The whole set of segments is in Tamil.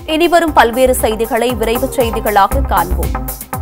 இனிவரும் பல்வேறு செய்திகளை விரைவு செய்திகளாக காண்போம்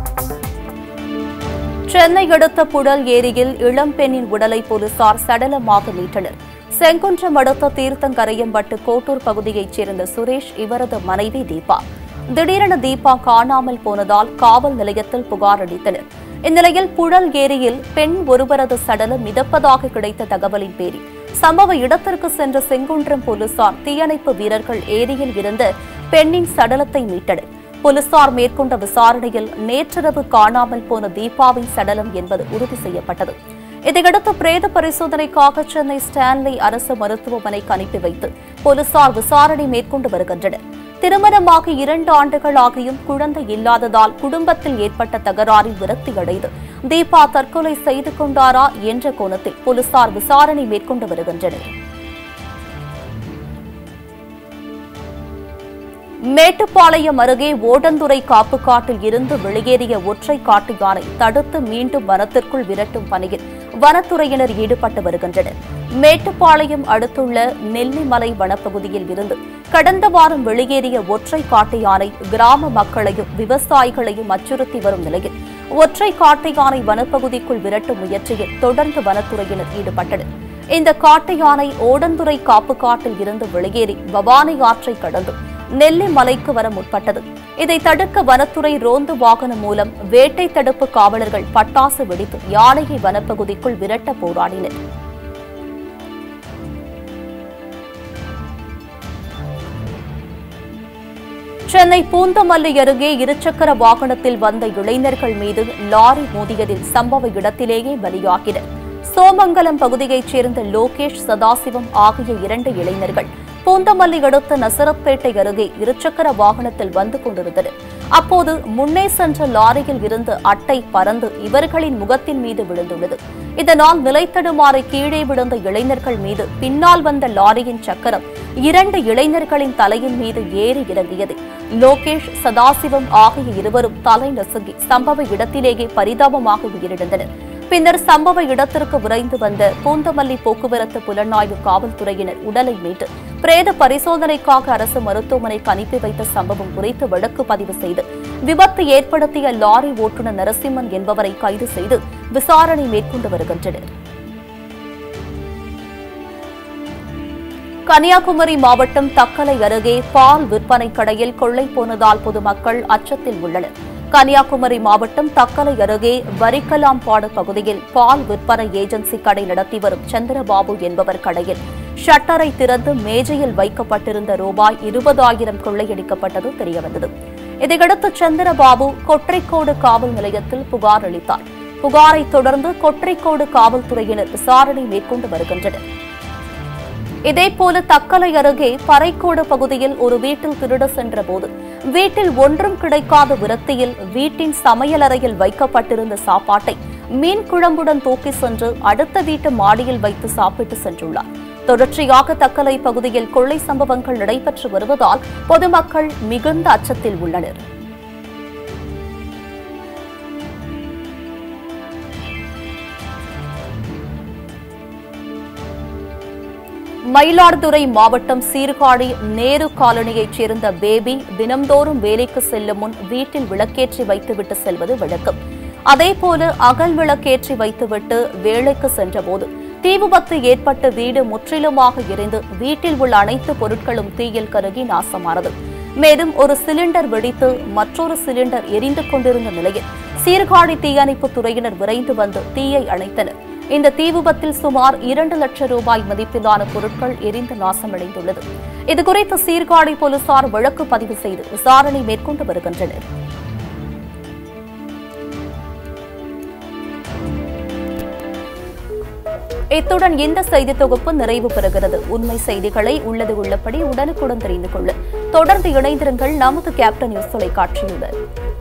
சென்னை அடுத்த புழல் ஏரியில் இளம்பெண்ணின் உடலை போலீசார் சடலமாக மீட்டனர் செங்குன்றம் அடுத்த தீர்த்தங்கரையம்பட்டு கோட்டூர் பகுதியைச் சேர்ந்த சுரேஷ் இவரது மனைவி தீபா திடீரென தீபா காணாமல் போனதால் காவல் நிலையத்தில் புகார் அளித்தனர் இந்நிலையில் புழல் ஏரியில் பெண் ஒருவரது சடலம் மிதப்பதாக கிடைத்த தகவலின் பேரில் சம்பவ இடத்திற்கு சென்ற செங்குன்றம் போலீசார் தீயணைப்பு வீரர்கள் ஏரியில் இருந்த பெண்ணின் சடலத்தை மீட்டனர் போலீசார் மேற்கொண்ட விசாரணையில் நேற்றிரவு காணாமல் போன தீபாவின் சடலம் என்பது உறுதி செய்யப்பட்டது இதையடுத்து பிரேத பரிசோதனைக்காக சென்னை ஸ்டான்லி அரசு மருத்துவமனைக்கு அனுப்பி வைத்து போலீசார் விசாரணை மேற்கொண்டு வருகின்றனர் திருமணமாக இரண்டு ஆண்டுகள் ஆகியும் குழந்தை இல்லாததால் குடும்பத்தில் ஏற்பட்ட தகராறில் விரக்தியடைந்து தீபா தற்கொலை செய்து கொண்டாரா என்ற கோணத்தில் போலீசார் விசாரணை மேற்கொண்டு வருகின்றனர் மேட்டுப்பாளையம் அருகே ஓடந்துறை காப்பு காட்டில் இருந்து வெளியேறிய ஒற்றை காட்டு யானை தடுத்து மீண்டும் வனத்திற்குள் விரட்டும் பணியில் வனத்துறையினர் ஈடுபட்டு வருகின்றனர் மேட்டுப்பாளையம் அடுத்துள்ள நெல்லிமலை வனப்பகுதியில் இருந்து கடந்த வாரம் வெளியேறிய ஒற்றை காட்டு யானை கிராம மக்களையும் விவசாயிகளையும் அச்சுறுத்தி வரும் நிலையில் ஒற்றை காட்டு யானை வனப்பகுதிக்குள் விரட்டும் முயற்சியில் தொடர்ந்து வனத்துறையினர் ஈடுபட்டனர் இந்த காட்டு யானை ஓடந்துறை காப்பு காட்டில் இருந்து வெளியேறி பவானி ஆற்றை கடந்து நெல்லி மலைக்கு வர முற்பட்டது இதை தடுக்க வனத்துறை ரோந்து வாகனம் மூலம் வேட்டை தடுப்பு காவலர்கள் பட்டாசு வெடித்து யானையை வனப்பகுதிக்குள் விரட்ட போராடினர் சென்னை பூந்தமல்லி அருகே இருசக்கர வாகனத்தில் வந்த இளைஞர்கள் மீது லாரி மோதியதில் சம்பவ இடத்திலேயே பலியாகினர் சோமங்கலம் பகுதியைச் சேர்ந்த லோகேஷ் சதாசிவம் ஆகிய இரண்டு இளைஞர்கள் பூந்தமல்லி அடுத்த நசரப்பேட்டை அருகே இருசக்கர வாகனத்தில் வந்து கொண்டிருந்தனர் அப்போது முன்னே சென்ற லாரியில் இருந்து அட்டை பறந்து இவர்களின் முகத்தின் மீது விழுந்துள்ளது இதனால் நிலைத்தடுமாறி கீழே விழுந்த இளைஞர்கள் மீது பின்னால் வந்த லாரியின் சக்கரம் இரண்டு இளைஞர்களின் தலையின் மீது ஏறி இறங்கியது லோகேஷ் சதாசிவம் ஆகிய இருவரும் தலை நசுங்கி சம்பவ இடத்திலேயே பரிதாபமாக உயிரிழந்தனர் பின்னர் சம்பவ இடத்திற்கு விரைந்து வந்த பூந்தமல்லி போக்குவரத்து புலனாய்வு காவல்துறையினர் உடலை மீட்டு பிரேத பரிசோதனைக்காக அரசு மருத்துவமனைக்கு அனுப்பி வைத்த சம்பவம் குறித்து வழக்கு பதிவு செய்து விபத்து ஏற்படுத்திய லாரி ஓட்டுநர் நரசிம்மன் என்பவரை கைது செய்து விசாரணை மேற்கொண்டு வருகின்றனர் கன்னியாகுமரி மாவட்டம் தக்கலை அருகே பால் விற்பனை கடையில் கொள்ளை போனதால் பொதுமக்கள் அச்சத்தில் உள்ளனர் கன்னியாகுமரி மாவட்டம் தக்கலை அருகே வரிக்கலாம்பாடு பகுதியில் பால் விற்பனை ஏஜென்சி கடை நடத்தி வரும் சந்திரபாபு என்பவர் கடையில் ஷட்டரை திறந்து மேஜையில் வைக்கப்பட்டிருந்த ரூபாய் இருபதாயிரம் கொள்ளையடிக்கப்பட்டது தெரியவந்தது இதையடுத்து சந்திரபாபு கொற்றைக்கோடு காவல் நிலையத்தில் புகார் அளித்தார் புகாரைத் தொடர்ந்து கொற்றைக்கோடு காவல்துறையினர் விசாரணை மேற்கொண்டு வருகின்றனர் இதேபோல தக்கலை அருகே பறைக்கோடு பகுதியில் ஒரு வீட்டில் திருட சென்றபோது வீட்டில் ஒன்றும் கிடைக்காத விரக்தியில் வீட்டின் சமையலறையில் வைக்கப்பட்டிருந்த சாப்பாட்டை மீன் குழம்புடன் தூக்கி சென்று அடுத்த வீட்டு மாடியில் வைத்து சாப்பிட்டு சென்றுள்ளார் தொடர்ச்சியாக தக்கலை பகுதியில் கொள்ளை சம்பவங்கள் நடைபெற்று வருவதால் பொதுமக்கள் மிகுந்த அச்சத்தில் உள்ளனர் மயிலாடுதுறை மாவட்டம் சீர்காழி நேரு காலனியைச் சேர்ந்த பேபி தினம்தோறும் வேலைக்கு செல்லும் முன் வீட்டில் விளக்கேற்றி வைத்துவிட்டு செல்வது வழக்கம் அதேபோல அகல் விளக்கேற்றி வைத்துவிட்டு வேலைக்கு சென்றபோது தீ விபத்து ஏற்பட்டு வீடு முற்றிலுமாக எரிந்து வீட்டில் உள்ள அனைத்து பொருட்களும் தீயில் கருகி நாசமானது மேலும் ஒரு சிலிண்டர் வெடித்து மற்றொரு சிலிண்டர் எரிந்து கொண்டிருந்த நிலையில் சீர்காழி தீயணைப்பு துறையினர் விரைந்து வந்து தீயை அணைத்தனர் இந்த தீ விபத்தில் சுமார் இரண்டு லட்சம் ரூபாய் மதிப்பிலான பொருட்கள் எரிந்து நாசமடைந்துள்ளது இதுகுறித்து சீர்காழி போலீசார் வழக்கு பதிவு செய்து விசாரணை மேற்கொண்டு வருகின்றனர் இத்துடன் இந்த செய்தி தொகுப்பு நிறைவு பெறுகிறது உண்மை செய்திகளை உள்ளது உள்ளபடி உடனுக்குடன் தெரிந்து கொள்ள தொடர்ந்து இணைந்திருங்கள் நமது கேப்டன் நியூஸ் தொலைக்காட்சியுடன்